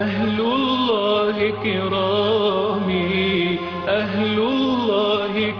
أهل الله كرامي أهل الله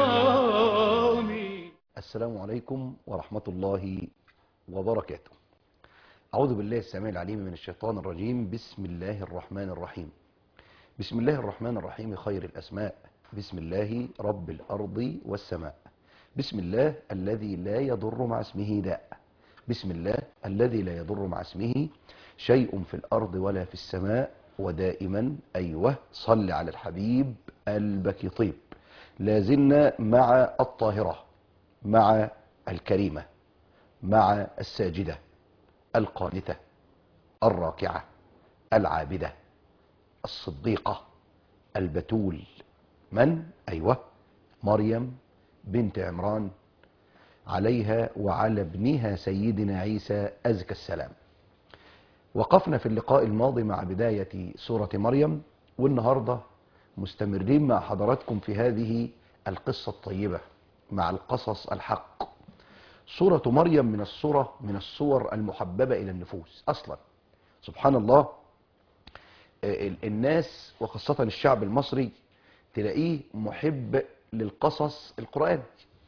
كرامي السلام عليكم ورحمة الله وبركاته أعوذ بالله السميع العليم من الشيطان الرجيم بسم الله الرحمن الرحيم بسم الله الرحمن الرحيم خير الأسماء بسم الله رب الأرض والسماء بسم الله الذي لا يضر مع اسمه داء بسم الله الذي لا يضر مع اسمه شيء في الأرض ولا في السماء ودائما أيوه صل على الحبيب قلبك يطيب لازلنا مع الطاهرة مع الكريمة مع الساجدة القانتة الراكعة العابدة الصديقة البتول من أيوة مريم بنت عمران عليها وعلى ابنها سيدنا عيسى أزكى السلام وقفنا في اللقاء الماضي مع بداية سورة مريم والنهاردة مستمرين مع حضراتكم في هذه القصة الطيبة مع القصص الحق سورة مريم من الصورة من الصور المحببة إلى النفوس أصلا سبحان الله الناس وخاصة الشعب المصري تلاقيه محب للقصص القرآني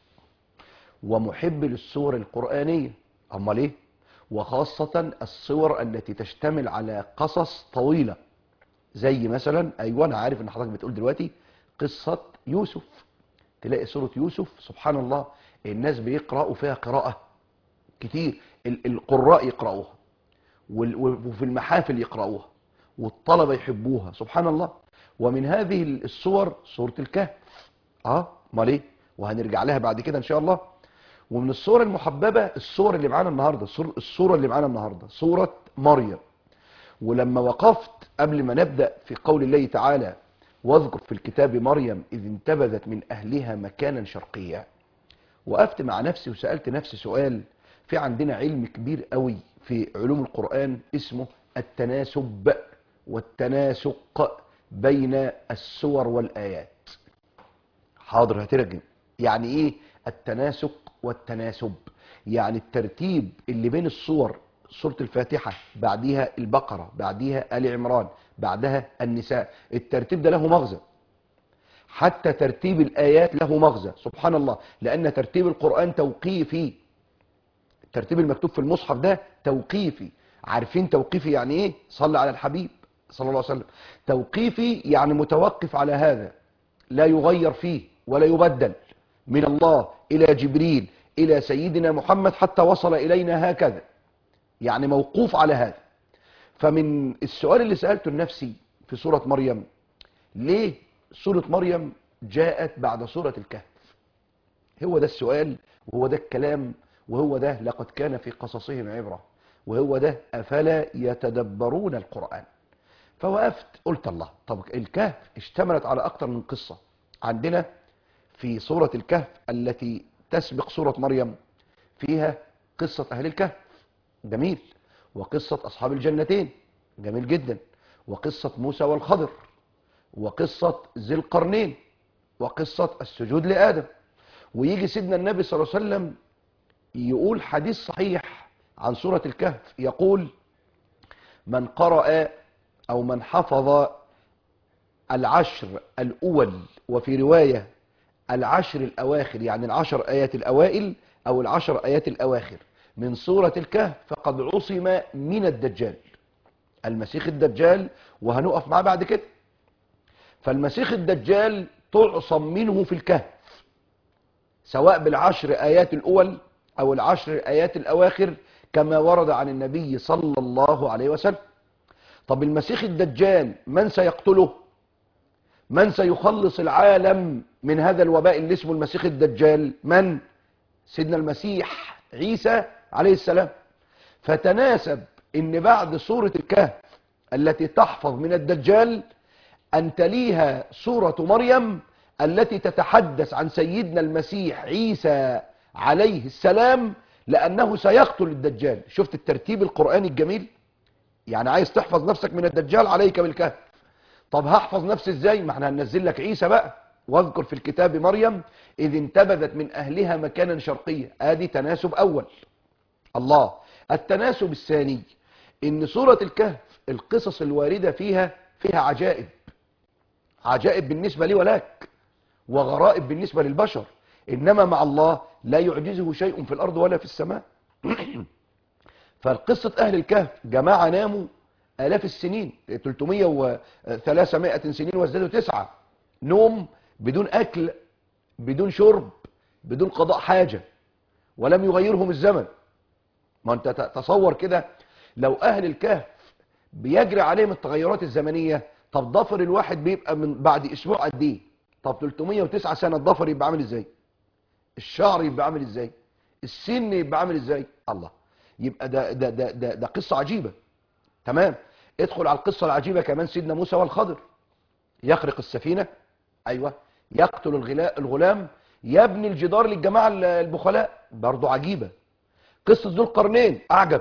ومحب للسور القرآنية أما ليه وخاصة الصور التي تشتمل على قصص طويلة زي مثلا أيوة أنا عارف أن حضرتك بتقول دلوقتي قصة يوسف تلاقي سورة يوسف سبحان الله الناس بيقرأوا فيها قراءة كتير القراء يقرأوها وفي المحافل يقرأوها والطلبة يحبوها سبحان الله ومن هذه الصور سورة الكهف اه امال ايه وهنرجع لها بعد كده ان شاء الله ومن الصور المحببة الصور اللي معانا النهاردة الصورة اللي معانا النهاردة صورة مريم ولما وقفت قبل ما نبدأ في قول الله تعالى واذكر في الكتاب مريم إذ انتبذت من أهلها مكانا شرقيا وقفت مع نفسي وسألت نفسي سؤال في عندنا علم كبير قوي في علوم القرآن اسمه التناسب والتناسق بين السور والآيات حاضر هترجم يعني ايه التناسق والتناسب يعني الترتيب اللي بين الصور سورة الفاتحة بعديها البقرة بعديها آل عمران بعدها النساء الترتيب ده له مغزى حتى ترتيب الآيات له مغزى سبحان الله لأن ترتيب القرآن توقيفي الترتيب المكتوب في المصحف ده توقيفي عارفين توقيفي يعني ايه صلى على الحبيب صلى الله عليه وسلم توقيفي يعني متوقف على هذا لا يغير فيه ولا يبدل من الله إلى جبريل إلى سيدنا محمد حتى وصل إلينا هكذا يعني موقوف على هذا فمن السؤال اللي سألته لنفسي في سورة مريم ليه سورة مريم جاءت بعد سورة الكهف هو ده السؤال وهو ده الكلام وهو ده لقد كان في قصصهم عبرة وهو ده أفلا يتدبرون القرآن فوقفت قلت الله طب الكهف اشتملت على أكتر من قصة عندنا في سورة الكهف التي تسبق سورة مريم فيها قصة أهل الكهف جميل وقصة أصحاب الجنتين جميل جدا وقصة موسى والخضر وقصة ذي القرنين وقصة السجود لآدم ويجي سيدنا النبي صلى الله عليه وسلم يقول حديث صحيح عن سورة الكهف يقول من قرأ أو من حفظ العشر الأول وفي رواية العشر الأواخر يعني العشر آيات الأوائل أو العشر آيات الأواخر من سورة الكهف فقد عصم من الدجال المسيح الدجال وهنقف معاه بعد كده فالمسيح الدجال تعصم منه في الكهف سواء بالعشر آيات الأول أو العشر آيات الأواخر كما ورد عن النبي صلى الله عليه وسلم طب المسيح الدجال من سيقتله من سيخلص العالم من هذا الوباء اللي اسمه المسيح الدجال من سيدنا المسيح عيسى عليه السلام فتناسب ان بعد سورة الكهف التي تحفظ من الدجال ان تليها سورة مريم التي تتحدث عن سيدنا المسيح عيسى عليه السلام لانه سيقتل الدجال شفت الترتيب القرآني الجميل يعني عايز تحفظ نفسك من الدجال عليك بالكهف طب هحفظ نفسي ازاي ما احنا هننزل لك عيسى بقى واذكر في الكتاب مريم اذ انتبذت من اهلها مكانا شرقيا ادي تناسب اول الله التناسب الثاني ان سورة الكهف القصص الواردة فيها فيها عجائب عجائب بالنسبة لي ولك وغرائب بالنسبة للبشر إنما مع الله لا يعجزه شيء في الأرض ولا في السماء فالقصة أهل الكهف جماعة ناموا آلاف السنين 300 و 300 سنين وازدادوا تسعة نوم بدون أكل بدون شرب بدون قضاء حاجة ولم يغيرهم الزمن ما انت ت- تصور كده لو أهل الكهف بيجري عليهم التغيرات الزمنية طب ضفر الواحد بيبقى من بعد أسبوع قد إيه طب 309 سنة الضفر يبقى عامل إزاي الشعر يبقى عامل إزاي السن يبقى عامل إزاي الله يبقى ده ده ده ده, ده قصة عجيبة تمام ادخل على القصة العجيبة كمان سيدنا موسى والخضر يخرق السفينة ايوه يقتل الغلا- الغلام يبني الجدار للجماعة ال- البخلاء برضو عجيبة قصة ذو القرنين اعجب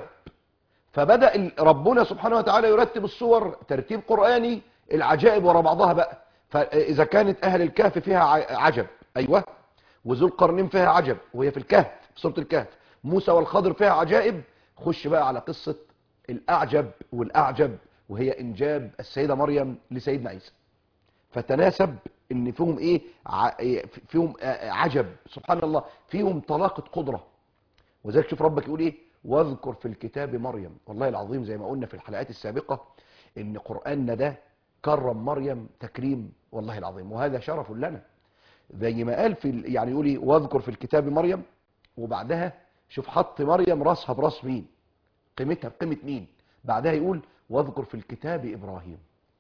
فبدأ ال- ربنا سبحانه وتعالى يرتب الصور ترتيب قرآني العجائب ورا بعضها بقى فإذا كانت أهل الكهف فيها ع- عجب أيوة وذو القرنين فيها عجب وهي في الكهف في سورة الكهف موسى والخضر فيها عجائب خش بقى على قصة الأعجب والأعجب وهي إنجاب السيدة مريم لسيدنا عيسى فتناسب ان فيهم ايه ع- إيه، فيهم آه، عجب سبحان الله فيهم طلاقة قدرة وذلك شوف ربك يقول ايه واذكر في الكتاب مريم والله العظيم زي ما قلنا في الحلقات السابقة ان قرآننا ده كرم مريم تكريم والله العظيم وهذا شرف لنا زي ما قال في ال- يعني يقول ايه واذكر في الكتاب مريم وبعدها شوف حط مريم راسها براس مين قيمتها بقيمة مين بعدها يقول واذكر في الكتاب ابراهيم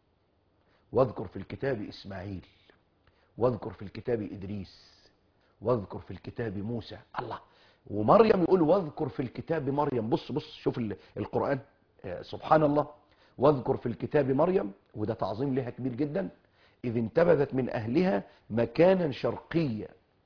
واذكر في الكتاب اسماعيل واذكر في الكتاب ادريس واذكر في الكتاب موسى الله ومريم يقول واذكر في الكتاب مريم بص بص شوف ال- القرآن آه، سبحان الله واذكر في الكتاب مريم وده تعظيم لها كبير جدا إذ انتبذت من أهلها مكانا شرقيا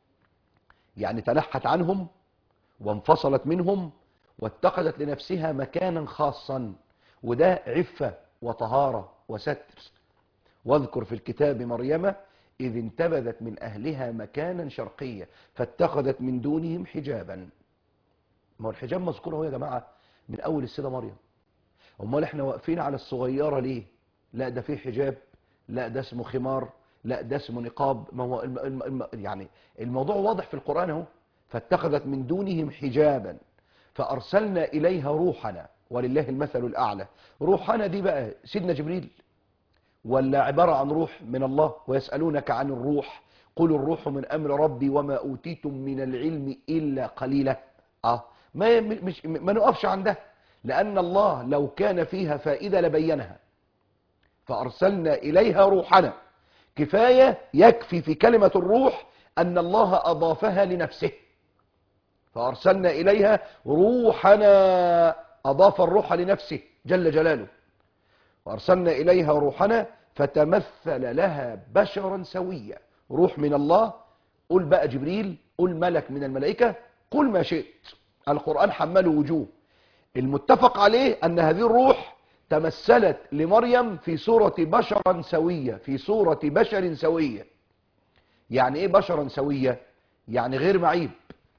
يعني تنحت عنهم وانفصلت منهم واتخذت لنفسها مكانا خاصا وده عفة وطهارة وستر واذكر في الكتاب مريم إذ انتبذت من أهلها مكانا شرقيا فاتخذت من دونهم حجابا ما هو الحجاب مذكور اهو يا جماعة من أول السيدة مريم أمال احنا واقفين على الصغيرة ليه لا ده فيه حجاب لا ده اسمه خمار لا ده اسمه نقاب ما هو الم... الم... الم... يعني الموضوع واضح في القرآن اهو فاتخذت من دونهم حجابا فأرسلنا إليها روحنا ولله المثل الأعلى روحنا دي بقى سيدنا جبريل ولا عبارة عن روح من الله ويسألونك عن الروح قل الروح من أمر ربي وما أوتيتم من العلم إلا قليلا آه ما, مش ما نقفش عندها لأن الله لو كان فيها فائدة لبينها فأرسلنا إليها روحنا كفاية يكفي في كلمة الروح أن الله أضافها لنفسه فأرسلنا إليها روحنا أضاف الروح لنفسه جل جلاله وأرسلنا إليها روحنا فتمثل لها بشرا سويا روح من الله قل بقى جبريل قل ملك من الملائكة قل ما شئت القرآن حمله وجوه المتفق عليه أن هذه الروح تمثلت لمريم في صورة بشرا سوية في صورة بشر سوية يعني ايه بشرا سوية يعني غير معيب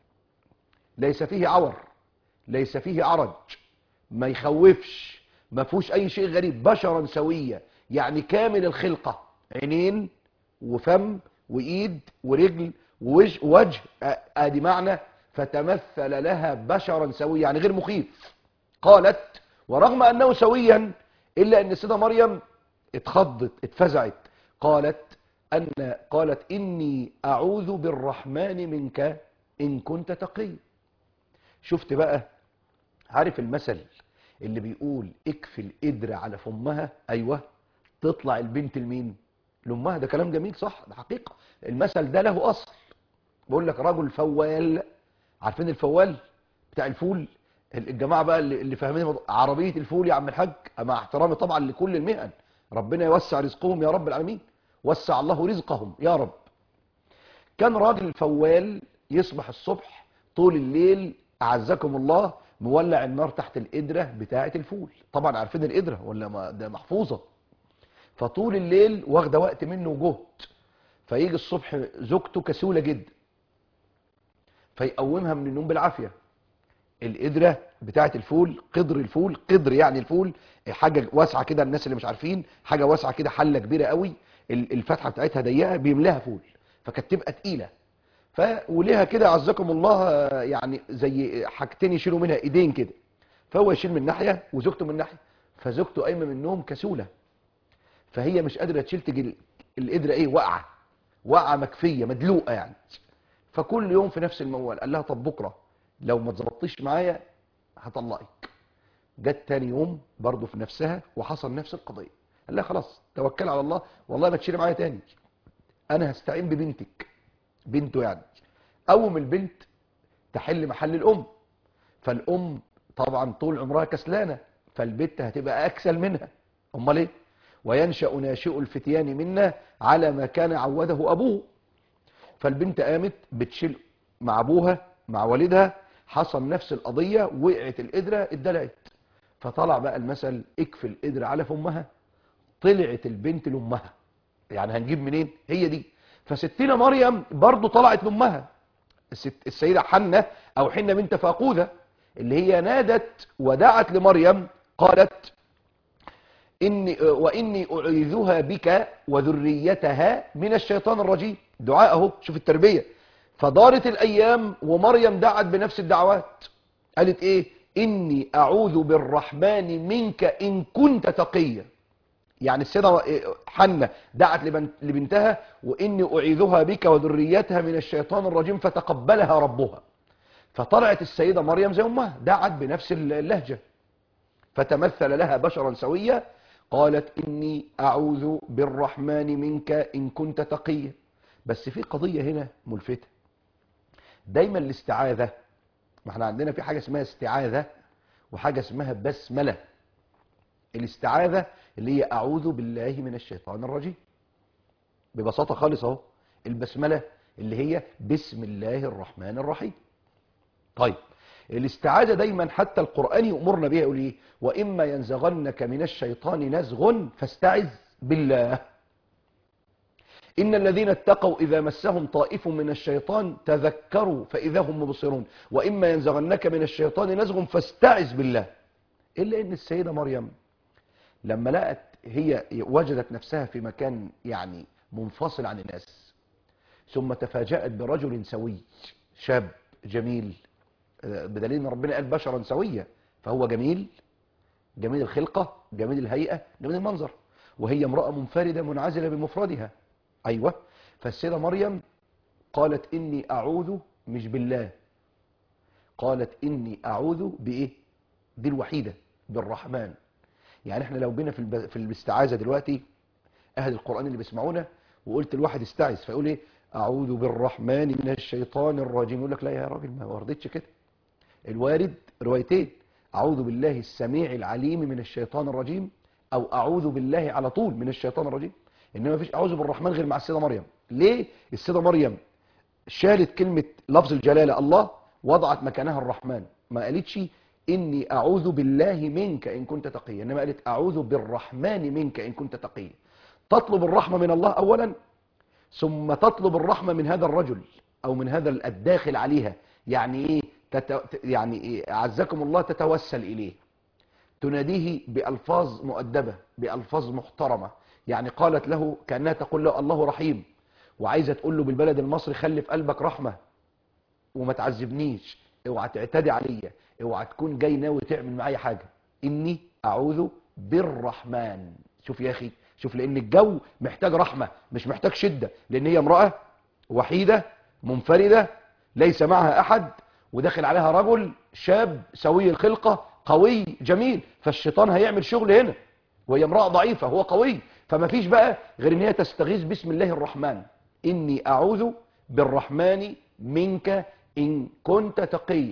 ليس فيه عور ليس فيه عرج ما يخوفش ما فيهوش اي شيء غريب بشرا سوية يعني كامل الخلقة عينين وفم وايد ورجل ووجه وجه آه، ادي معنى فتمثل لها بشرا سويا يعني غير مخيف قالت ورغم انه سويا الا ان السيده مريم اتخضت اتفزعت قالت ان قالت اني اعوذ بالرحمن منك ان كنت تقي شفت بقى عارف المثل اللي بيقول اكفي القدر على فمها ايوه تطلع البنت لمين لامها ده كلام جميل صح ده حقيقه المثل ده له اصل بقول لك رجل فوال عارفين الفوال بتاع الفول الجماعه بقى اللي اللي فاهمين الموضوع. عربيه الفول يا عم الحاج مع احترامي طبعا لكل المهن ربنا يوسع رزقهم يا رب العالمين وسع الله رزقهم يا رب كان راجل فوال يصبح الصبح طول الليل اعزكم الله مولع النار تحت القدره بتاعه الفول طبعا عارفين القدره ولا ما ده محفوظه فطول الليل واخده وقت منه وجهد فيجي الصبح زوجته كسوله جدا فيقومها من النوم بالعافيه القدره بتاعه الفول قدر الفول قدر يعني الفول حاجه واسعه كده الناس اللي مش عارفين حاجه واسعه كده حله كبيره قوي ال- الفتحه بتاعتها ضيقه بيملاها فول فكانت تبقى تقيله ف وليها كده عزكم الله آه، يعني زي حاجتين يشيلوا منها ايدين كده فهو يشيل من ناحيه وزوجته من ناحيه فزوجته قايمه من النوم كسوله فهي مش قادره تشيل تجي ال- القدره ايه واقعه واقعه مكفيه مدلوقه يعني فكل يوم في نفس الموال قال لها طب بكره لو ما اتظبطتيش معايا هطلقك جت تاني يوم برضه في نفسها وحصل نفس القضيه قال لها خلاص توكل على الله والله ما تشيلي معايا تاني انا هستعين ببنتك بنته يعني قوم البنت تحل محل الام فالام طبعا طول عمرها كسلانه فالبنت هتبقى اكسل منها امال ايه وينشا ناشئ الفتيان منا على ما كان عوده ابوه فالبنت قامت بتشيل مع ابوها مع والدها حصل نفس القضيه وقعت القدره اتدلعت فطلع بقى المثل اكفي القدره على فمها طلعت البنت لامها يعني هنجيب منين هي دي فستنا مريم برضو طلعت لامها الست السيده حنه او حنه بنت فاقوذه اللي هي نادت ودعت لمريم قالت إني وإني أعيذها بك وذريتها من الشيطان الرجيم دعاء اهو شوف التربية فدارت الأيام ومريم دعت بنفس الدعوات قالت إيه إني أعوذ بالرحمن منك إن كنت تقيا يعني السيدة حنة دعت لبن- لبنتها وإني أعيذها بك وذريتها من الشيطان الرجيم فتقبلها ربها فطلعت السيدة مريم زي أمها دعت بنفس اللهجة فتمثل لها بشرا سويا قالت إني أعوذ بالرحمن منك إن كنت تقيا بس في قضية هنا ملفتة دايما الاستعاذة ما احنا عندنا في حاجة اسمها استعاذة وحاجة اسمها بسملة الاستعاذة اللي هي أعوذ بالله من الشيطان الرجيم ببساطة خالص اهو البسملة اللي هي بسم الله الرحمن الرحيم طيب الاستعاذة دايما حتى القرآن يأمرنا بها يقول ايه وإما ينزغنك من الشيطان نزغ فاستعذ بالله إن الذين اتقوا إذا مسهم طائف من الشيطان تذكروا فإذا هم مبصرون وإما ينزغنك من الشيطان نزغ فاستعذ بالله إلا إن السيدة مريم لما لقت هي وجدت نفسها في مكان يعني منفصل عن الناس ثم تفاجأت برجل سوي شاب جميل آه، بدليل ان ربنا قال بشرا سويا فهو جميل جميل الخلقة جميل الهيئة جميل المنظر وهي امرأة منفردة منعزلة بمفردها أيوة فالسيدة مريم قالت إني أعوذ مش بالله قالت إني أعوذ بإيه دي الوحيدة بالرحمن يعني احنا لو بينا في, الب... في الاستعاذة دلوقتي أهل القرآن اللي بيسمعونا وقلت الواحد استعذ فيقول إيه أعوذ بالرحمن من الشيطان الرجيم يقول لك لا يا راجل ما وردتش كده الوارد روايتين أعوذ بالله السميع العليم من الشيطان الرجيم أو أعوذ بالله على طول من الشيطان الرجيم إنما مفيش أعوذ بالرحمن غير مع السيدة مريم ليه السيدة مريم شالت كلمة لفظ الجلالة الله وضعت مكانها الرحمن ما قالتش إني أعوذ بالله منك إن كنت تقيا إنما قالت أعوذ بالرحمن منك إن كنت تقيا تطلب الرحمة من الله أولا ثم تطلب الرحمة من هذا الرجل أو من هذا الداخل عليها يعني إيه تت... يعني إيه أعزكم الله تتوسل إليه تناديه بألفاظ مؤدبة بألفاظ محترمة يعني قالت له كأنها تقول له الله رحيم وعايزة تقول له بالبلد المصري خلي في قلبك رحمة وما تعذبنيش اوعى تعتدي عليا اوعى تكون جاي ناوي تعمل معايا حاجة اني اعوذ بالرحمن شوف يا اخي شوف لان الجو محتاج رحمة مش محتاج شدة لان هي امرأة وحيدة منفردة ليس معها احد وداخل عليها رجل شاب سوي الخلقة قوي جميل فالشيطان هيعمل شغل هنا وهي امرأة ضعيفة هو قوي فما فيش بقى غير ان هي تستغيث باسم الله الرحمن اني اعوذ بالرحمن منك ان كنت تقيا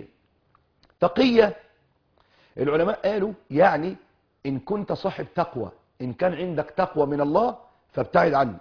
تقية العلماء قالوا يعني ان كنت صاحب تقوى ان كان عندك تقوى من الله فابتعد عنك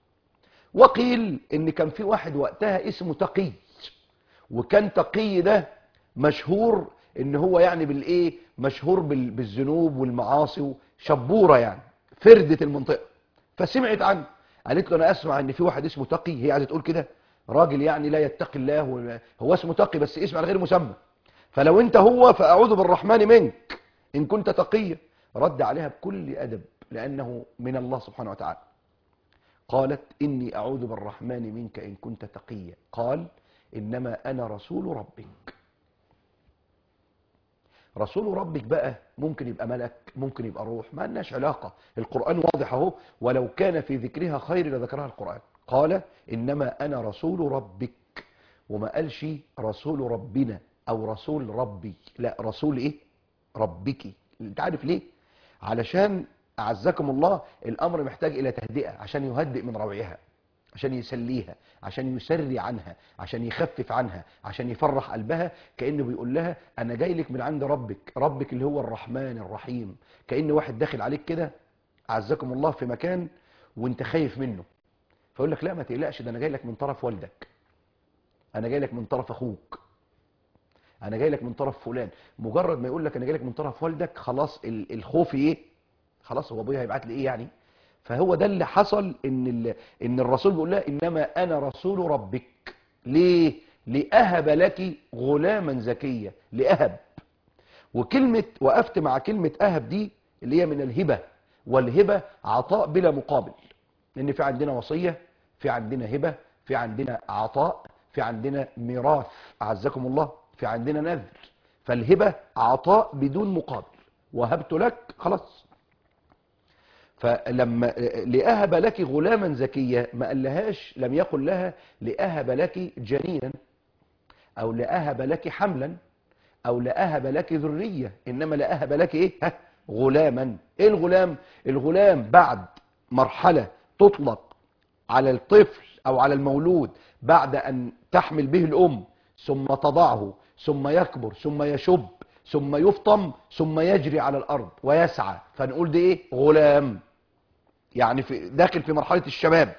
وقيل ان كان في واحد وقتها اسمه تقي وكان تقي ده مشهور ان هو يعني بالايه مشهور بال- بالذنوب والمعاصي شبورة يعني فردة المنطقة فسمعت عنه قالت له انا اسمع ان في واحد اسمه تقي هي عايزه تقول كده راجل يعني لا يتقي الله و- هو اسمه تقي بس اسم على غير مسمى فلو انت هو فاعوذ بالرحمن منك ان كنت تقيا رد عليها بكل ادب لانه من الله سبحانه وتعالى قالت اني اعوذ بالرحمن منك ان كنت تقيا قال انما انا رسول ربك رسول ربك بقى ممكن يبقى ملك ممكن يبقى روح ما لناش علاقة القرآن واضح اهو ولو كان في ذكرها خير لذكرها القرآن قال إنما أنا رسول ربك وما قالش رسول ربنا أو رسول ربي لا رسول إيه ربك انت عارف ليه علشان أعزكم الله الأمر محتاج إلى تهدئة عشان يهدئ من روعها عشان يسليها عشان يسري عنها عشان يخفف عنها عشان يفرح قلبها كأنه بيقول لها أنا جاي لك من عند ربك ربك اللي هو الرحمن الرحيم كأن واحد داخل عليك كده أعزكم الله في مكان وانت خايف منه فيقول لك لا ما تقلقش ده أنا جاي لك من طرف والدك أنا جاي لك من طرف أخوك أنا جاي لك من طرف فلان مجرد ما يقول لك أنا جاي لك من طرف والدك خلاص ال- الخوف إيه خلاص هو أبويا هيبعت لي إيه يعني فهو ده اللي حصل ان ال- ان الرسول بيقول لها انما انا رسول ربك ليه لاهب لك غلاما زكيا لاهب وكلمه وقفت مع كلمه اهب دي اللي هي من الهبه والهبه عطاء بلا مقابل لان في عندنا وصيه في عندنا هبه في عندنا عطاء في عندنا ميراث اعزكم الله في عندنا نذر فالهبه عطاء بدون مقابل وهبت لك خلاص فلما لأهب لك غلاما زكيا ما قالهاش لم يقل لها لأهب لك جنينا أو لأهب لك حملا أو لأهب لك ذرية إنما لأهب لك إيه ها غلاما إيه الغلام الغلام بعد مرحلة تطلق على الطفل أو على المولود بعد أن تحمل به الأم ثم تضعه ثم يكبر ثم يشب ثم يفطم ثم يجري على الأرض ويسعى فنقول ده إيه غلام يعني في داخل في مرحلة الشباب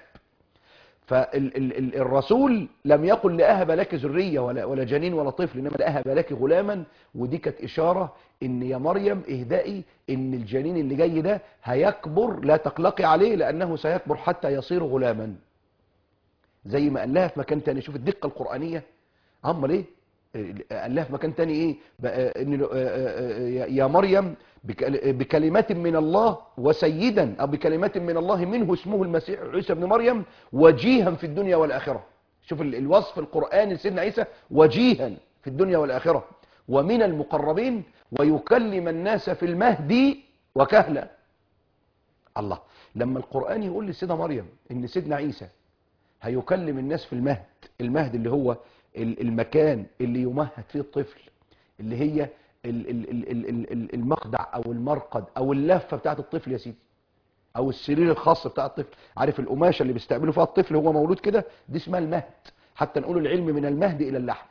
فالرسول لم يقل لأهب لك ذرية ولا, ولا جنين ولا طفل إنما لأهب لك غلاما ودي كانت إشارة إن يا مريم اهدئي إن الجنين اللي جاي ده هيكبر لا تقلقي عليه لأنه سيكبر حتى يصير غلاما زي ما قال لها في مكان تاني شوف الدقة القرآنية امال ايه قال لها في مكان تاني ايه بقى ان يا- يا مريم بك- بكلمات من الله وسيدا او بكلمات من الله منه اسمه المسيح عيسى ابن مريم وجيها في الدنيا والاخره شوف ال- الوصف القراني لسيدنا عيسى وجيها في الدنيا والاخره ومن المقربين ويكلم الناس في المهدي وكهلا الله لما القران يقول لسيدة مريم ان سيدنا عيسى هيكلم الناس في المهد المهد اللي هو ال- المكان اللي يمهد فيه الطفل اللي هي ال- ال- ال- ال- ال- ال- المقدع او المرقد او اللفه بتاعت الطفل يا سيدي او السرير الخاص بتاع الطفل عارف القماشه اللي بيستقبلوا فيها الطفل وهو مولود كده دي اسمها المهد حتى نقول العلم من المهد الى اللحد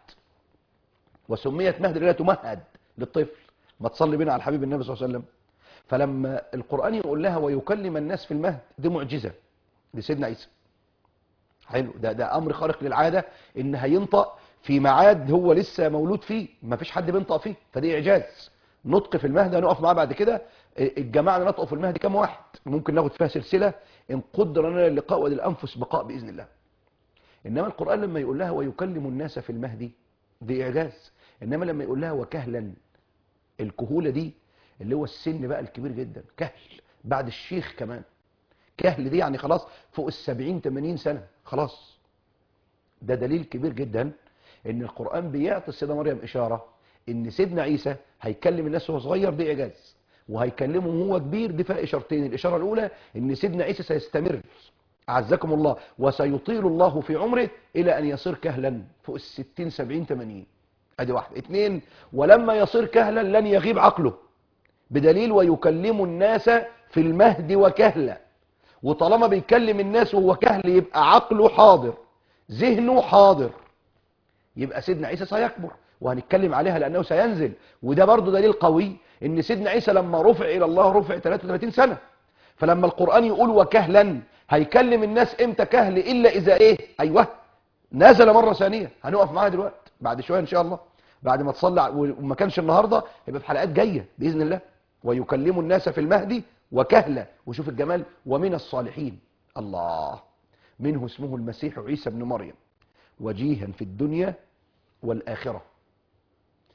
وسميت مهد لأنها تمهد للطفل ما تصلي بنا على الحبيب النبي صلى الله عليه وسلم فلما القرآن يقول لها ويكلم الناس في المهد دي معجزة لسيدنا عيسى حلو ده ده امر خارق للعاده ان هينطق في ميعاد هو لسه مولود فيه ما فيش حد بينطق فيه فدي اعجاز نطق في المهد هنقف معاه بعد كده الجماعه اللي نطقوا في المهد كام واحد ممكن ناخد فيها سلسله ان قدر لنا اللقاء وللانفس بقاء باذن الله انما القران لما يقول لها ويكلم الناس في المهدي دي اعجاز انما لما يقول لها وكهلا الكهوله دي اللي هو السن بقى الكبير جدا كهل بعد الشيخ كمان كهل دي يعني خلاص فوق السبعين تمانين سنة خلاص ده دليل كبير جدا ان القرآن بيعطي السيدة مريم اشارة ان سيدنا عيسى هيكلم الناس وهو صغير دي اعجاز وهيكلمهم وهو كبير دي فيها اشارتين الاشارة الاولى ان سيدنا عيسى سيستمر اعزكم الله وسيطيل الله في عمره الى ان يصير كهلا فوق الستين سبعين تمانين ادي واحد اتنين ولما يصير كهلا لن يغيب عقله بدليل ويكلم الناس في المهد وكهلا وطالما بيكلم الناس وهو كهل يبقى عقله حاضر ذهنه حاضر يبقى سيدنا عيسى سيكبر وهنتكلم عليها لأنه سينزل وده برضو دليل قوي ان سيدنا عيسى لما رفع إلى الله رفع 33 سنة فلما القرآن يقول وكهلا هيكلم الناس امتى كهل إلا إذا إيه أيوه نزل مرة ثانية هنقف معاها دلوقتي بعد شوية إن شاء الله بعد ما تصلي ع- وما كانش النهاردة يبقى في حلقات جاية بإذن الله ويكلم الناس في المهدي وكهلا وشوف الجمال ومن الصالحين الله منه اسمه المسيح عيسى بن مريم وجيها في الدنيا والآخرة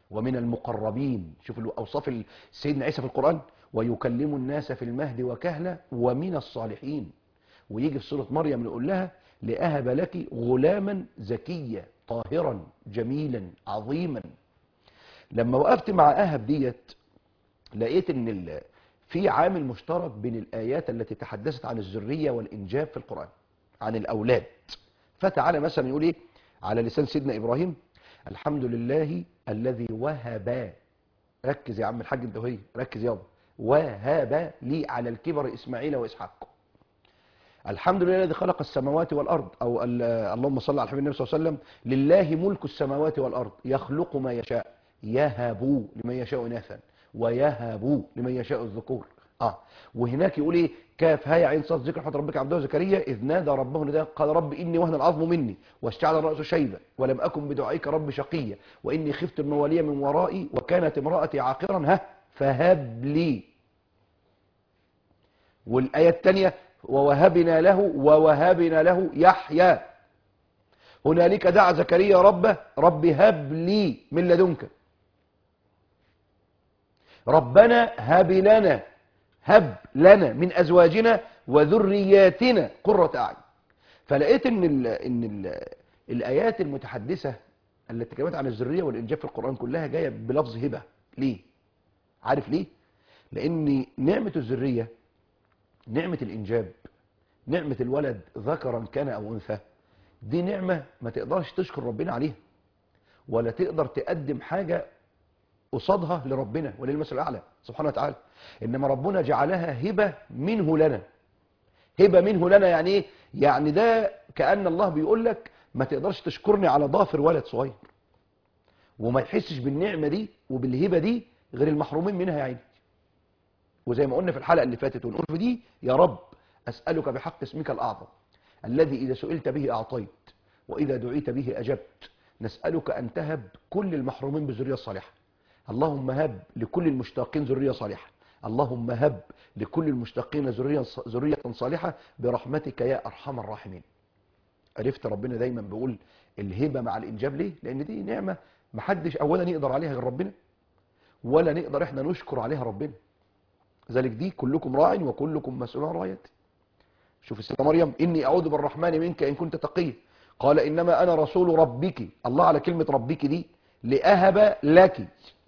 ومن المقربين شوف اوصاف سيدنا عيسى في القران ويكلم الناس في المهد وكهلا ومن الصالحين ويجي في سوره مريم يقول لها لاهب لك غلاما زكيا طاهرا جميلا عظيما لما وقفت مع اهب ديت لقيت ان ال- في عامل مشترك بين الايات التي تحدثت عن الذريه والانجاب في القران عن الاولاد فتعالى مثلا يقول ايه على لسان سيدنا ابراهيم الحمد لله الذي وهب ركز يا عم الحاج انت وهي ركز يابا وهب لي على الكبر اسماعيل واسحاق الحمد لله الذي خلق السماوات والارض او ال- اللهم صل على حبيب النبي صلى الله عليه وسلم لله ملك السماوات والارض يخلق ما يشاء يهب لمن يشاء اناثا ويهب لمن يشاء الذكور اه وهناك يقول ايه كاف هاء عين صاد ذكر رحمه ربك عبده زكريا اذ نادى ربه نداء قال رب اني وهن العظم مني واشتعل الراس شيبا ولم اكن بدعائك رب شقيا واني خفت الموالي من ورائي وكانت امراتي عاقرا ها فهب لي والآية الثانية ووهبنا له ووهبنا له يحيى هنالك دعا زكريا ربه رب هب لي من لدنك ربنا هب لنا هب لنا من أزواجنا وذرياتنا قرة أعين فلقيت ان ال ان ال الآيات المتحدثة التي تكلمت عن الذرية والإنجاب في القرآن كلها جاية بلفظ هبة ليه؟ عارف ليه؟ لأن نعمة الذرية نعمة الإنجاب نعمة الولد ذكرا كان أو أنثى دي نعمة ما تقدرش تشكر ربنا عليها ولا تقدر تقدم حاجة قصادها لربنا وللمثل الأعلى سبحانه وتعالى إنما ربنا جعلها هبة منه لنا هبة منه لنا يعني إيه؟ يعني ده كأن الله بيقول لك ما تقدرش تشكرني على ضافر ولد صغير وما يحسش بالنعمة دي وبالهبة دي غير المحرومين منها يا عيني وزي ما قلنا في الحلقة اللي فاتت ونقول في دي يا رب أسألك بحق اسمك الأعظم الذي إذا سئلت به أعطيت وإذا دعيت به أجبت نسألك أن تهب كل المحرومين بذرية صالحة اللهم هب لكل المشتاقين ذرية صالحة اللهم هب لكل المشتاقين ذرية ذرية صالحة برحمتك يا أرحم الراحمين عرفت ربنا دايما بيقول الهبة مع الإنجاب ليه لأن دي نعمة محدش أولا يقدر عليها غير ربنا ولا نقدر احنا نشكر عليها ربنا ذلك دي كلكم راع وكلكم مسؤول عن رعيته شوف السيدة مريم إني أعوذ بالرحمن منك إن كنت تقي قال إنما أنا رسول ربك الله على كلمة ربك دي لأهب لك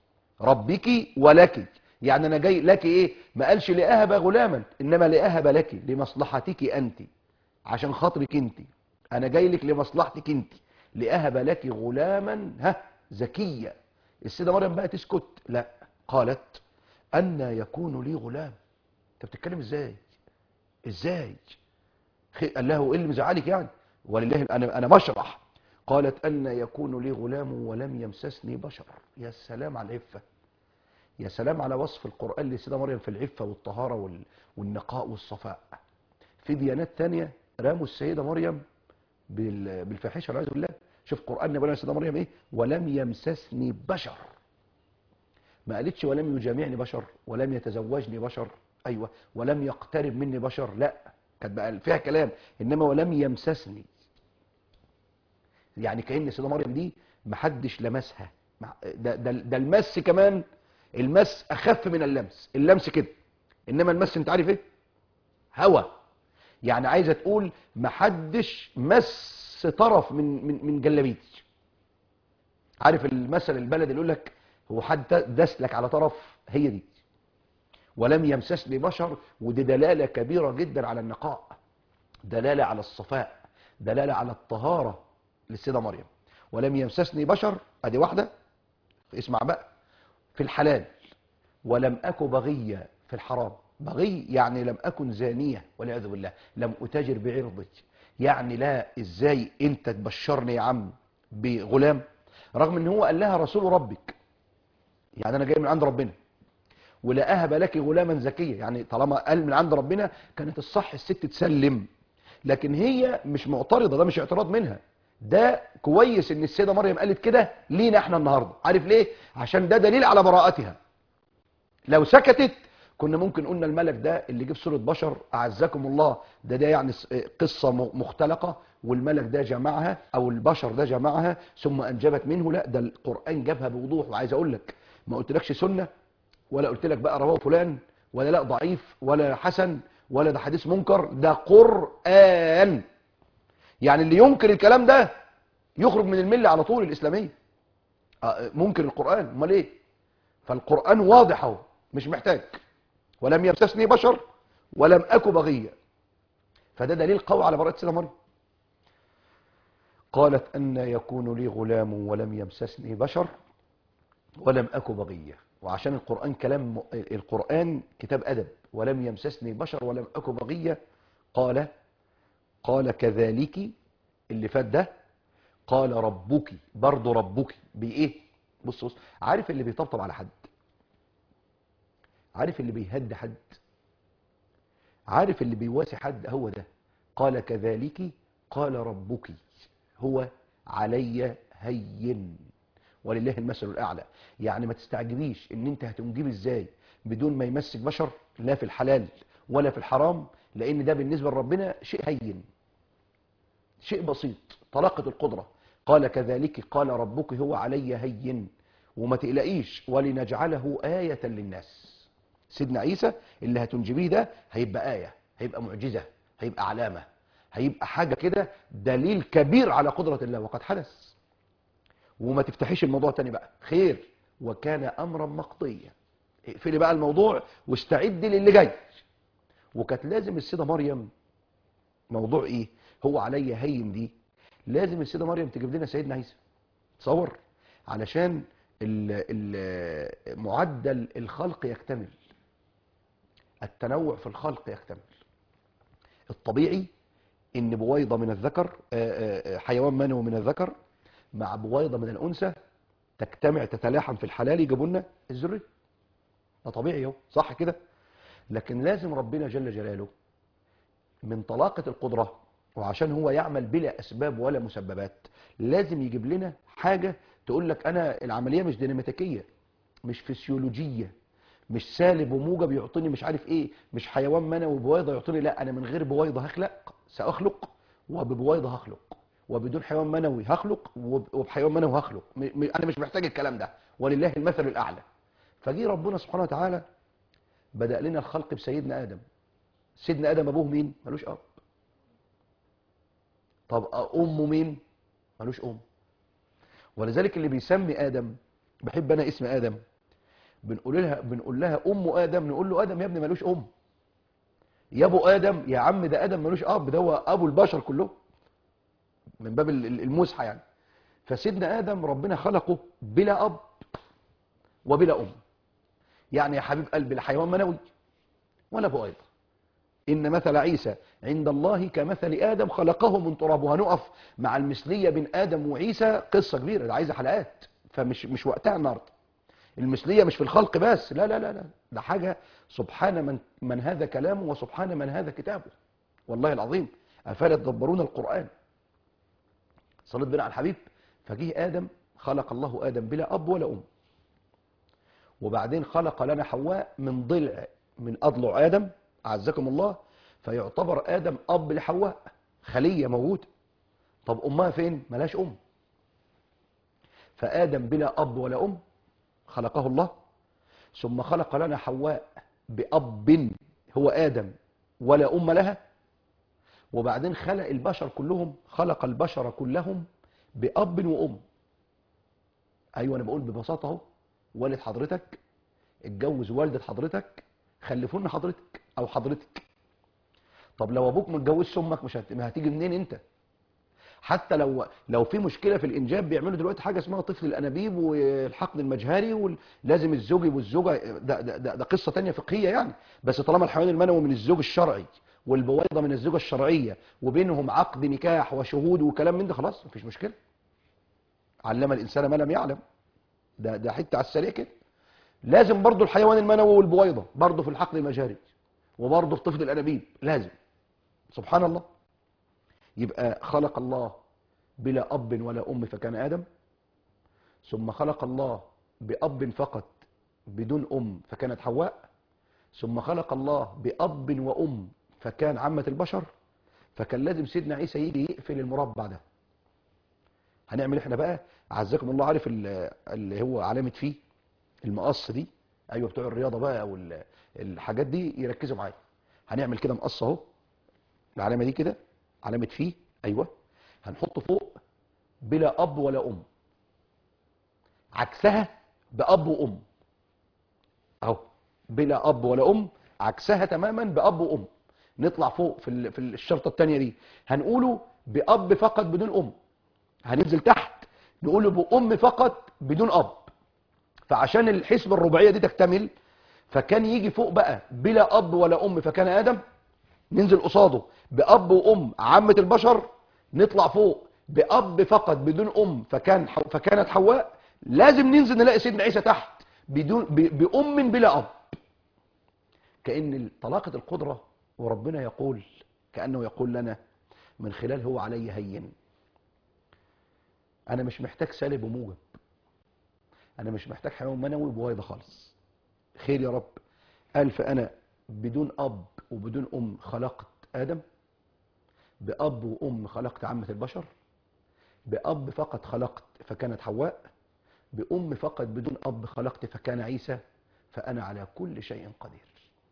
ربك ولك يعني أنا جاي لك إيه ما قالش لأهب غلاما إنما لأهب لك لمصلحتك أنت عشان خاطرك أنت أنا جاي لك لمصلحتك أنت لأهب لك غلاما ها زكيا السيدة مريم بقى تسكت لا قالت أن يكون لي غلام أنت بتتكلم إزاي إزاي خ- قال له إيه اللي مزعلك يعني ولله أنا أنا بشرح قالت أن يكون لي غلام ولم يمسسني بشر يا سلام على العفة يا سلام على وصف القرآن لسيدة مريم في العفة والطهارة وال- والنقاء والصفاء في ديانات تانية راموا السيدة مريم بال- بالفاحشة والعياذ بالله شوف قرآن نبينا السيدة مريم ايه ولم يمسسني بشر ما قالتش ولم يجامعني بشر ولم يتزوجني بشر ايوه ولم يقترب مني بشر لا كانت بقى فيها كلام انما ولم يمسسني يعني كأن السيدة مريم دي محدش لمسها مع- ده, ده, ده المس كمان المس اخف من اللمس اللمس كده انما المس انت عارف ايه هوا يعني عايزه تقول محدش مس طرف من من من جلابيتي عارف المثل البلد اللي يقول لك هو حد داس لك على طرف هي دي ولم يمسسني بشر ودي دلاله كبيره جدا على النقاء دلاله على الصفاء دلاله على الطهاره للسيده مريم ولم يمسسني بشر ادي واحده اسمع بقى في الحلال ولم أك بغية في الحرام بغي يعني لم أكن زانية والعياذ بالله لم أتاجر بعرضك يعني لا إزاي أنت تبشرني يا عم بغلام رغم أن هو قال لها رسول ربك يعني أنا جاي من عند ربنا ولا أهب لك غلاما زكيا يعني طالما قال من عند ربنا كانت الصح الست تسلم لكن هي مش معترضة ده مش اعتراض منها ده كويس ان السيدة مريم قالت كده لينا احنا النهاردة عارف ليه عشان ده دليل على براءتها لو سكتت كنا ممكن قلنا الملك ده اللي جه في صورة بشر أعزكم الله ده ده يعني س- قصة م- مختلقة والملك ده جمعها أو البشر ده جمعها ثم أنجبت منه لا ده القرآن جابها بوضوح وعايز أقول لك ما قلتلكش سنة ولا قلت لك بقى رواه فلان ولا لا ضعيف ولا حسن ولا ده حديث منكر ده قرآن يعني اللي ينكر الكلام ده يخرج من الملة على طول الإسلامية آه، منكر القرآن امال ايه فالقرآن واضح اهو مش محتاج ولم يمسسني بشر ولم أك بغيا فده دليل قوي على براءة سيدة مريم قالت أن يكون لي غلام ولم يمسسني بشر ولم أك بغيا وعشان القرآن كلام القرآن كتاب أدب ولم يمسسني بشر ولم أك بغيا قال قال كذلك اللي فات ده قال ربك برضه ربك بإيه بص بص عارف اللي بيطبطب على حد عارف اللي بيهد حد عارف اللي بيواسي حد هو ده قال كذلك قال ربك هو علي هين ولله المثل الاعلى يعني ما تستعجبيش ان انت هتنجب ازاي بدون ما يمسك بشر لا في الحلال ولا في الحرام لان ده بالنسبه لربنا شيء هين شيء بسيط طلاقه القدره قال كذلك قال ربك هو علي هين وما تقلقيش ولنجعله آية للناس سيدنا عيسى اللي هتنجبيه ده هيبقى آية هيبقى معجزة هيبقى علامة هيبقى حاجة كده دليل كبير على قدرة الله وقد حدث وما تفتحيش الموضوع تاني بقى خير وكان أمرا مقضيا اقفلي بقى الموضوع واستعدي للي جاي وكانت لازم السيدة مريم موضوع ايه هو عليا هين دي لازم السيدة مريم تجيب لنا سيدنا عيسى تصور علشان ال- ال- معدل الخلق يكتمل التنوع في الخلق يكتمل الطبيعي ان بويضة من الذكر آه، آه، حيوان منوي من الذكر مع بويضة من الأنثى تجتمع تتلاحم في الحلال يجيبوا لنا الذرية ده طبيعي اهو صح كده لكن لازم ربنا جل جلاله من طلاقة القدرة وعشان هو يعمل بلا أسباب ولا مسببات لازم يجيب لنا حاجة تقول لك أنا العملية مش ديناميكية مش فسيولوجية مش سالب وموجب يعطيني مش عارف ايه مش حيوان منوي بويضة يعطيني لا أنا من غير بويضة هخلق سأخلق وببويضة هخلق وبدون حيوان منوي هخلق وب- وبحيوان منوي هخلق م- م- أنا مش محتاج الكلام ده ولله المثل الأعلى فجي ربنا سبحانه وتعالى بدأ لنا الخلق بسيدنا آدم سيدنا آدم أبوه مين؟ ملوش أب طب أمه مين؟ ملوش أم ولذلك اللي بيسمي آدم بحب أنا اسم آدم بنقول لها بنقول لها أم آدم نقول له آدم يا ابني ملوش أم يا أبو آدم يا عم ده آدم ملوش أب ده هو أبو البشر كلهم من باب ال- ال- المزحة يعني فسيدنا آدم ربنا خلقه بلا أب وبلا أم يعني يا حبيب قلبي لا حيوان منوي ولا بويضة إن مثل عيسى عند الله كمثل آدم خلقه من تراب وهنقف مع المثلية بين آدم وعيسى قصة كبيرة ده عايزة حلقات فمش مش وقتها النهارده المثلية مش في الخلق بس لا لا لا لا ده حاجة سبحان من من هذا كلامه وسبحان من هذا كتابه والله العظيم أفلا تدبرون القرآن صليت بنا على الحبيب فجه آدم خلق الله آدم بلا أب ولا أم وبعدين خلق لنا حواء من ضلع من أضلع آدم أعزكم الله فيعتبر آدم أب لحواء خلية موجودة طب أمها فين؟ ملاش أم فآدم بلا أب ولا أم خلقه الله ثم خلق لنا حواء بأب هو آدم ولا أم لها وبعدين خلق البشر كلهم خلق البشر كلهم بأب وأم أيوة أنا بقول ببساطة أهو والد حضرتك اتجوز والدة حضرتك خلفونا حضرتك أو حضرتك طب لو أبوك ما اتجوزش أمك مش هت- ما هتيجي منين أنت حتى لو لو في مشكله في الانجاب بيعملوا دلوقتي حاجه اسمها طفل الانابيب والحقن المجهري ولازم الزوج والزوجه ده, ده, ده, ده قصه تانية فقهيه يعني بس طالما الحيوان المنوي من الزوج الشرعي والبويضه من الزوجه الشرعيه وبينهم عقد نكاح وشهود وكلام من ده خلاص مفيش مشكله علم الانسان ما لم يعلم ده ده حته على السريع كده لازم برضو الحيوان المنوي والبويضه برضو في الحقن المجهري وبرضو في طفل الانابيب لازم سبحان الله يبقى خلق الله بلا أب ولا أم فكان آدم ثم خلق الله بأب فقط بدون أم فكانت حواء ثم خلق الله بأب وأم فكان عامة البشر فكان لازم سيدنا عيسى يجي يقفل المربع ده هنعمل احنا بقى عزكم الله عارف ال- اللي هو علامة فيه المقص دي ايوه بتوع الرياضة بقى او ال- الحاجات دي يركزوا معايا هنعمل كده مقص اهو العلامة دي كده علامة فيه ايوه هنحطه فوق بلا اب ولا ام عكسها باب وام اهو بلا اب ولا ام عكسها تماما باب وام نطلع فوق في ال- في الشرطه الثانيه دي هنقوله باب فقط بدون ام هننزل تحت نقوله بام فقط بدون اب فعشان الحسبه الرباعيه دي تكتمل فكان يجي فوق بقى بلا اب ولا ام فكان ادم ننزل قصاده باب وام عامه البشر نطلع فوق باب فقط بدون ام فكان حو- فكانت حواء لازم ننزل نلاقي سيدنا عيسى تحت بدون ب- بام بلا اب كأن طلاقة القدرة وربنا يقول كأنه يقول لنا من خلال هو علي هين أنا مش محتاج سالب وموجب أنا مش محتاج حيوان منوي وبويضة خالص خير يا رب قال فأنا بدون أب وبدون أم خلقت آدم بأب وأم خلقت عامة البشر بأب فقط خلقت فكانت حواء بأم فقط بدون أب خلقت فكان عيسى فأنا على كل شيء قدير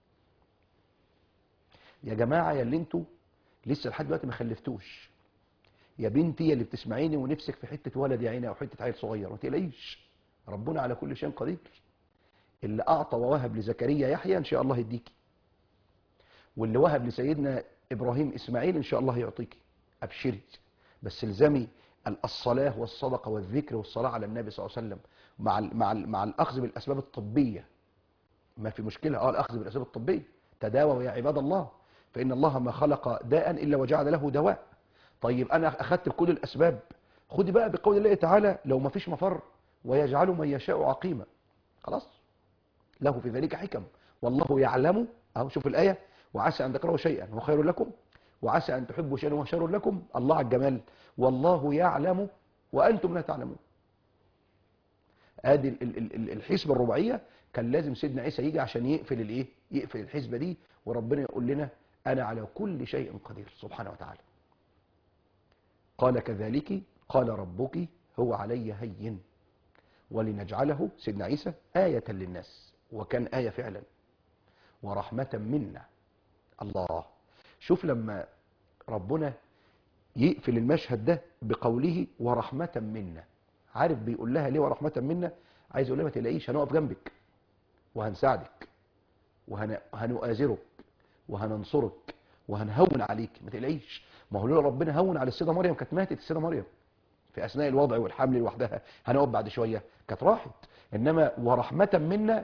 يا جماعة يا اللي انتوا لسه لحد دلوقتي ما خلفتوش يا بنتي يا اللي بتسمعيني ونفسك في حتة ولد يا عيني او حتة عيل صغير ما تقلقيش ربنا على كل شيء قدير اللي اعطى ووهب لزكريا يحيى ان شاء الله يديكي واللي وهب لسيدنا ابراهيم اسماعيل ان شاء الله يعطيكي ابشري بس الزمي الصلاة والصدقة والذكر والصلاة على النبي صلى الله عليه وسلم مع ال مع ال مع الاخذ بالاسباب الطبية ما في مشكلة اه الاخذ بالاسباب الطبية تداووا يا عباد الله فإن الله ما خلق داء إلا وجعل له دواء طيب أنا أخذت بكل الأسباب خدي بقى بقول الله تعالى لو ما فيش مفر ويجعل من يشاء عقيما خلاص له في ذلك حكم والله يعلم أهو شوف الآية وعسى أن تكرهوا شيئا وخير لكم وعسى أن تحبوا شيئا وشر لكم الله على الجمال والله يعلم وأنتم لا تعلمون ادي ال- ال- ال- الحسبه الرباعيه كان لازم سيدنا عيسى يجي عشان يقفل الايه يقفل الحسبه دي وربنا يقول لنا انا على كل شيء قدير سبحانه وتعالى قال كذلك قال ربك هو علي هين ولنجعله سيدنا عيسى آية للناس وكان آية فعلا ورحمة منا الله شوف لما ربنا يقفل المشهد ده بقوله ورحمة منا عارف بيقول لها ليه ورحمة منا عايز يقول لها ما تلاقيش هنقف جنبك وهنساعدك وهنؤازرك وهننصرك وهنهون عليك ما تقلقيش ما هو لولا ربنا هون على السيده مريم كانت ماتت السيده مريم في اثناء الوضع والحمل لوحدها هنقف بعد شويه كانت راحت انما ورحمه منا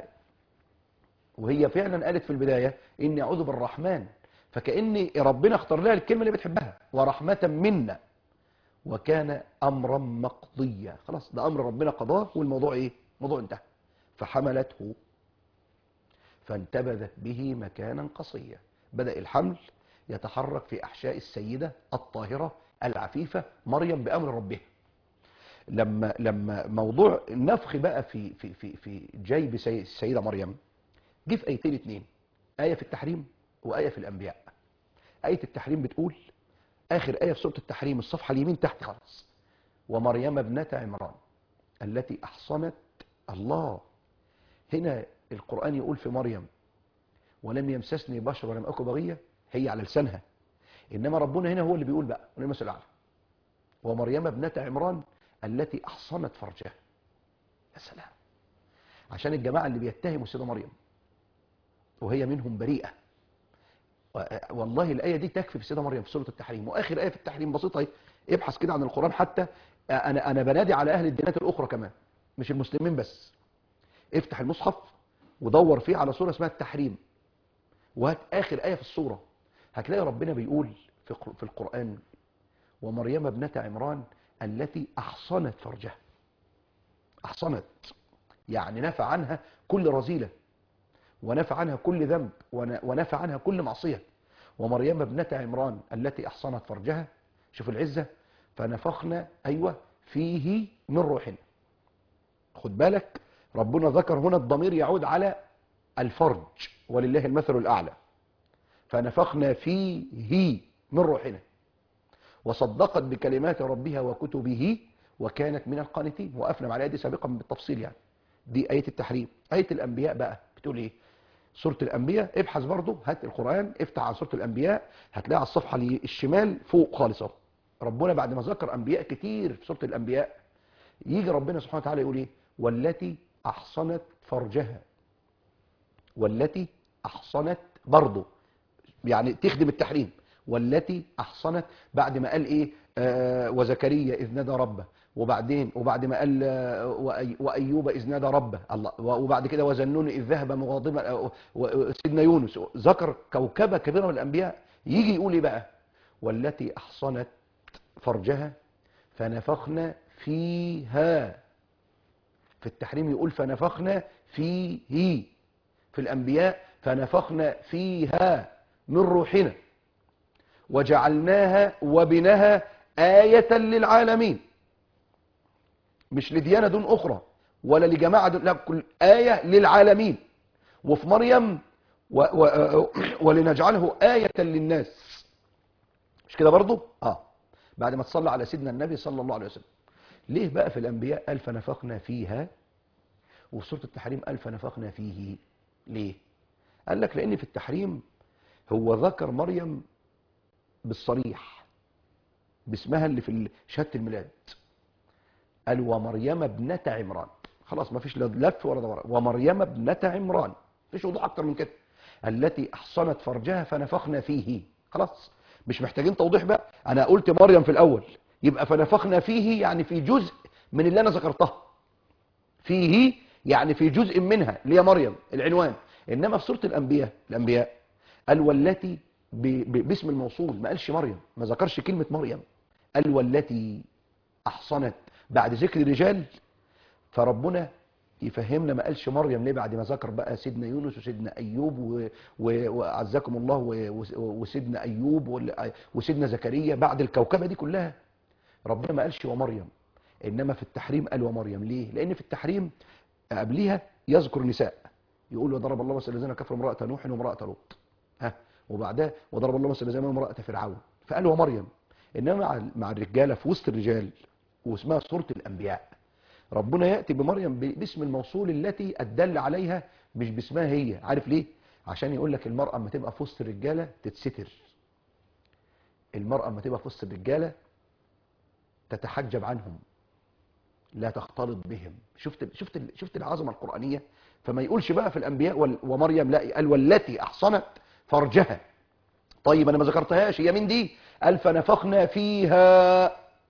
وهي فعلا قالت في البدايه اني اعوذ بالرحمن فكأن ربنا اختار لها الكلمه اللي بتحبها ورحمه منا وكان امرا مقضيا خلاص ده امر ربنا قضاه والموضوع ايه الموضوع انتهى فحملته فانتبذت به مكانا قصيا بدأ الحمل يتحرك في أحشاء السيدة الطاهرة العفيفة مريم بأمر ربها لما لما موضوع النفخ بقى في في في في جيب سي- السيدة مريم جه في آيتين اتنين آية في التحريم وآية في الأنبياء آية التحريم بتقول آخر آية في سورة التحريم الصفحة اليمين تحت خالص ومريم ابنة عمران التي أحصنت الله هنا القرآن يقول في مريم ولم يمسسني بشر ولم أكن بغية هي على لسانها إنما ربنا هنا هو اللي بيقول بقى ولمس الأعلى ومريم ابنة عمران التي أحصنت فرجها يا سلام عشان الجماعة اللي بيتهموا السيدة مريم وهي منهم بريئة و- والله الآية دي تكفي في السيدة مريم في سورة التحريم وآخر آية في التحريم بسيطة اهي ابحث كده عن القرآن حتى أنا أنا بنادي على أهل الديانات الأخرى كمان مش المسلمين بس افتح المصحف ودور فيه على سورة اسمها التحريم وهات آخر آية في السورة هتلاقي ربنا بيقول في قر- في القرآن ومريم ابنة عمران التي أحصنت فرجها أحصنت يعني نفى عنها كل رذيلة ونفى عنها كل ذنب ون- ونفى عنها كل معصية ومريم ابنة عمران التي أحصنت فرجها شوف العزة فنفخنا أيوة فيه من روحنا خد بالك ربنا ذكر هنا الضمير يعود على الفرج ولله المثل الأعلى فنفخنا فيه من روحنا وصدقت بكلمات ربها وكتبه وكانت من القانتين وقفنا مع الآية دي سابقا بالتفصيل يعني دي آية التحريم آية الأنبياء بقى بتقول إيه سورة الأنبياء ابحث برضو هات القرآن افتح على سورة الأنبياء هتلاقي على الصفحة اللي الشمال فوق خالص اهو ربنا بعد ما ذكر أنبياء كتير في سورة الأنبياء يجي ربنا سبحانه وتعالى يقول إيه والتي أحصنت فرجها والتي أحصنت برضو يعني تخدم التحريم والتي أحصنت بعد ما قال إيه آه وزكريا إذ نادى ربه وبعدين وبعد ما قال آه، وأي- وأيوب إذ نادى ربه الله وبعد كده وزنون إذ ذهب مغاضبا آه، و- سيدنا يونس ذكر كوكبة كبيرة من الأنبياء يجي يقول إيه بقى والتي أحصنت فرجها فنفخنا فيها في التحريم يقول فنفخنا فيه في الأنبياء فنفخنا فيها من روحنا وجعلناها وبنها آية للعالمين مش لديانة دون أخرى ولا لجماعة دون لا كل آية للعالمين وفي مريم و و ولنجعله آية للناس مش كده برضو آه بعد ما تصلى على سيدنا النبي صلى الله عليه وسلم ليه بقى في الأنبياء قال فنفخنا فيها وفي سورة التحريم قال فنفخنا فيه ليه قال لك لأن في التحريم هو ذكر مريم بالصريح باسمها اللي في شهادة الميلاد قال ومريم ابنة عمران خلاص ما فيش لا لف ولا دوران ومريم ابنة عمران مفيش وضوح اكتر من كده التي احصنت فرجها فنفخنا فيه خلاص مش محتاجين توضيح بقى انا قلت مريم في الاول يبقى فنفخنا فيه يعني في جزء من اللي انا ذكرتها فيه يعني في جزء منها اللي هي مريم العنوان انما في سوره الانبياء الانبياء قال والتي ب- ب- باسم الموصول ما قالش مريم ما ذكرش كلمه مريم قال والتي احصنت بعد ذكر الرجال فربنا يفهمنا ما قالش مريم ليه بعد ما ذكر بقى سيدنا يونس وسيدنا ايوب و- و- وعزكم الله و- و- وسيدنا ايوب وال- وسيدنا زكريا بعد الكوكبه دي كلها ربنا ما قالش ومريم انما في التحريم قال ومريم ليه لان في التحريم قبليها يذكر نساء يقول وضرب الله مثل الذين كفروا امراه نوح وامراه لوط ها وبعدها وضرب الله مثل الذين امراه فرعون فقال ومريم انما مع مع الرجاله في وسط الرجال واسمها سوره الانبياء ربنا ياتي بمريم ب- باسم الموصول التي الدل عليها مش باسمها هي عارف ليه عشان يقول لك المراه اما تبقى في وسط الرجاله تتستر المراه اما تبقى في وسط الرجاله تتحجب عنهم لا تختلط بهم شفت شفت شفت العظمه القرانيه فما يقولش بقى في الانبياء وال- ومريم لا قال والتي احصنت فرجها طيب انا ما ذكرتهاش هي مين دي قال فنفخنا فيها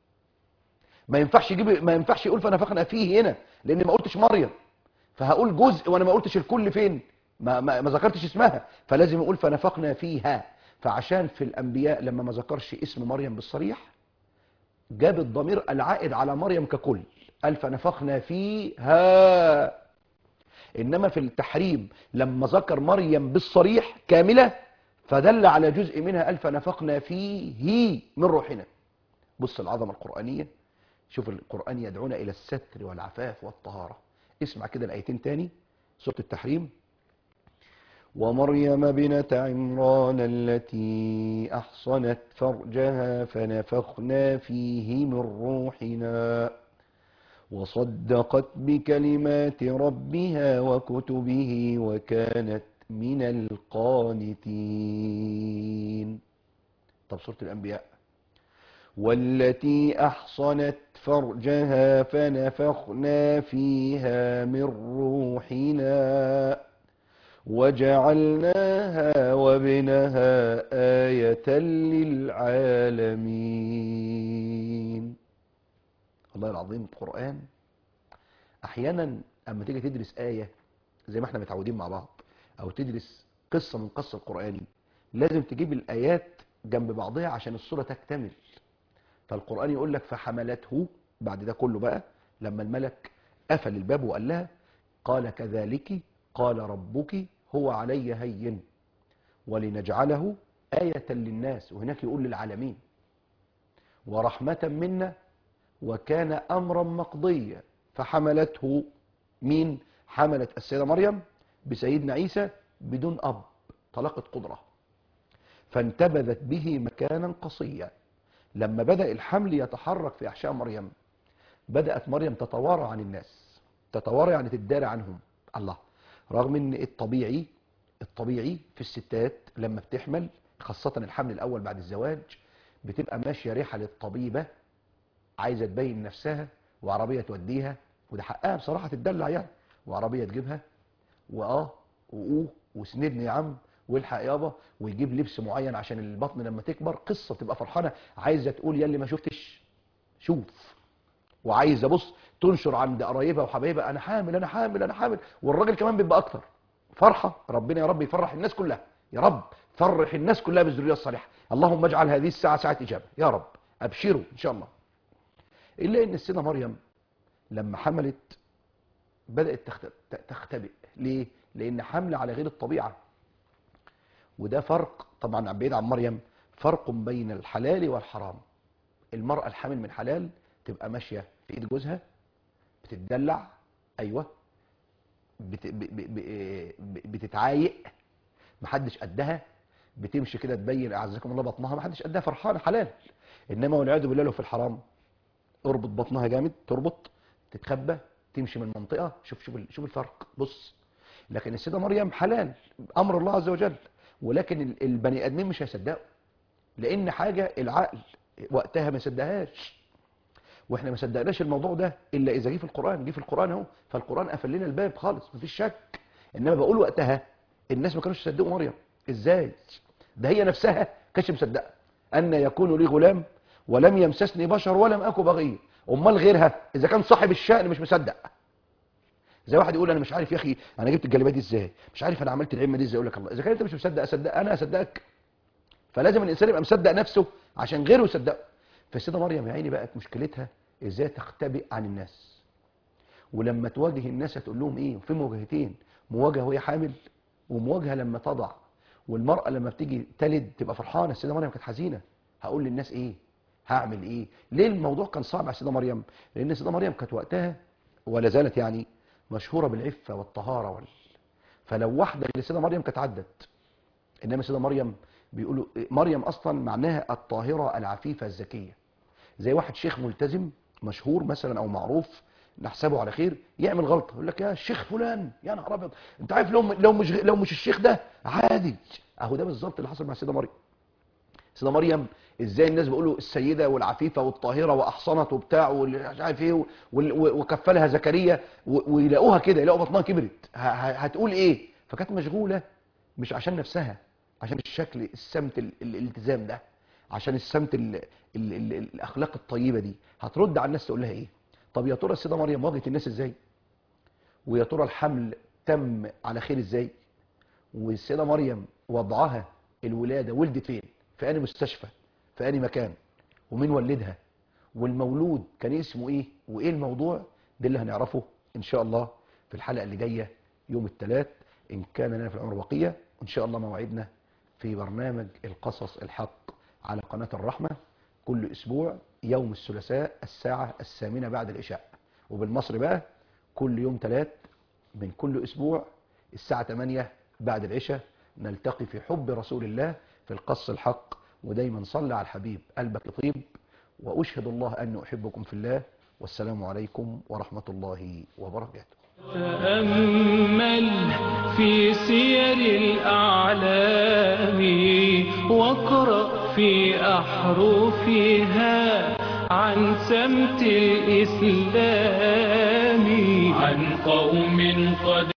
ما ينفعش يجيب ما ينفعش يقول فنفخنا فيه هنا لان ما قلتش مريم فهقول جزء وانا ما قلتش الكل فين ما, ما, ما ذكرتش اسمها فلازم يقول فنفخنا فيها فعشان في الانبياء لما ما ذكرش اسم مريم بالصريح جاب الضمير العائد على مريم ككل قال فنفخنا فيها انما في التحريم لما ذكر مريم بالصريح كامله فدل على جزء منها قال فنفخنا فيه من روحنا بص العظمه القرانيه شوف القران يدعونا الى الستر والعفاف والطهاره اسمع كده الايتين تاني سوره التحريم ومريم بنت عمران التي أحصنت فرجها فنفخنا فيه من روحنا وصدقت بكلمات ربها وكتبه وكانت من القانتين طب سورة الأنبياء والتي أحصنت فرجها فنفخنا فيها من روحنا وجعلناها وابنها آية للعالمين الله العظيم القرآن أحيانا أما تيجي تدرس آية زي ما احنا متعودين مع بعض أو تدرس قصة من قصة القرآني لازم تجيب الآيات جنب بعضها عشان الصورة تكتمل فالقرآن يقول لك فحملته بعد ده كله بقى لما الملك قفل الباب وقال لها قال كذلك قال ربك هو علي هين ولنجعله آية للناس وهناك يقول للعالمين ورحمة منا وكان أمرا مقضيا فحملته مين حملت السيدة مريم بسيدنا عيسى بدون أب طلاقة قدرة فانتبذت به مكانا قصيا لما بدأ الحمل يتحرك في أحشاء مريم بدأت مريم تتوارى عن الناس تتوارى يعني تدارى عنهم الله رغم ان الطبيعي الطبيعي في الستات لما بتحمل خاصة الحمل الأول بعد الزواج بتبقى ماشية ريحة للطبيبة عايزة تبين نفسها وعربية توديها وده حقها بصراحة تدلع يعني وعربية تجيبها واه وأوه وسندني يا عم والحق يابا ويجيب لبس معين عشان البطن لما تكبر قصة تبقى فرحانة عايزة تقول يا اللي ما شفتش شوف وعايزة بص تنشر عند قرايبها وحبايبها انا حامل انا حامل انا حامل والراجل كمان بيبقى اكتر فرحة ربنا يا رب يفرح الناس كلها يا رب فرح الناس كلها بالذرية الصالحة اللهم اجعل هذه الساعة ساعة إجابة يا رب أبشروا إن شاء الله إلا إن السيدة مريم لما حملت بدأت تخت- تختبئ ليه؟ لأن حمل على غير الطبيعة وده فرق طبعا بعيد عن مريم فرق بين الحلال والحرام المرأة الحامل من حلال تبقى ماشية في إيد جوزها بتتدلع أيوة بت... ب... ب... ب... ب- بتتعايق محدش قدها بتمشي كده تبين اعزكم الله بطنها محدش قدها فرحانه حلال انما والعياذ بالله لو في الحرام اربط بطنها جامد تربط تتخبى تمشي من منطقه شوف شوف ال- شوف الفرق بص لكن السيده مريم حلال امر الله عز وجل ولكن ال- البني ادمين مش هيصدقوا لان حاجه العقل وقتها ما صدقهاش واحنا ما صدقناش الموضوع ده الا اذا جه في القران جه في القران اهو فالقران قفل لنا الباب خالص مفيش شك انما بقول وقتها الناس ما كانوش يصدقوا مريم ازاي ده هي نفسها كانتش مصدقه ان يكون لي غلام ولم يمسسني بشر ولم اكو بغي امال غيرها اذا كان صاحب الشأن مش مصدق زي واحد يقول انا مش عارف يا اخي انا جبت الجلابيه دي ازاي مش عارف انا عملت العمه دي ازاي اقول لك الله اذا كان انت مش مصدق اصدق انا اصدقك فلازم الانسان يبقى مصدق نفسه عشان غيره يصدقه فالسيده مريم يا عيني بقت مشكلتها ازاي تختبئ عن الناس ولما تواجه الناس هتقول لهم ايه في مواجهتين مواجهه وهي حامل ومواجهه لما تضع والمراه لما بتيجي تلد تبقى فرحانه السيده مريم كانت حزينه هقول للناس ايه هعمل ايه ليه الموضوع كان صعب على السيده مريم لان السيده مريم كانت وقتها ولا زالت يعني مشهوره بالعفه والطهاره وال... فلو واحده غير السيده مريم كانت عدت انما السيده مريم بيقولوا مريم اصلا معناها الطاهره العفيفه الزكيه زي واحد شيخ ملتزم مشهور مثلا او معروف نحسبه على خير يعمل غلطه يقول لك يا الشيخ فلان يا نهار ابيض انت عارف لو لو مش لو مش الشيخ ده عادي اهو ده بالظبط اللي حصل مع السيده مريم السيده مريم ازاي الناس بيقولوا السيده والعفيفه والطاهره واحصنت وبتاع واللي مش عارف ايه وال- و- وكفلها زكريا و- ويلاقوها كده يلاقوا بطنها كبرت ه- ه- هتقول ايه فكانت مشغوله مش عشان نفسها عشان الشكل السمت ال- ال- الالتزام ده عشان السمت ال ال ال الاخلاق الطيبه دي هترد على الناس تقول لها ايه طب يا ترى السيده مريم واجهت الناس ازاي ويا ترى الحمل تم على خير ازاي والسيده مريم وضعها الولاده ولدت فين في انهي مستشفى في انهي مكان ومين ولدها والمولود كان اسمه ايه وايه الموضوع ده اللي هنعرفه ان شاء الله في الحلقه اللي جايه يوم الثلاث ان كان لنا في العمر بقيه وان شاء الله موعدنا في برنامج القصص الحق على قناه الرحمه كل اسبوع يوم الثلاثاء الساعه الثامنه بعد العشاء وبالمصري بقى كل يوم ثلاث من كل اسبوع الساعه 8 بعد العشاء نلتقي في حب رسول الله في القص الحق ودايما صلى على الحبيب قلبك يطيب واشهد الله اني احبكم في الله والسلام عليكم ورحمه الله وبركاته تأمل في سير الأعلام واقرأ في أحرفها عن سمت الإسلام عن قوم قد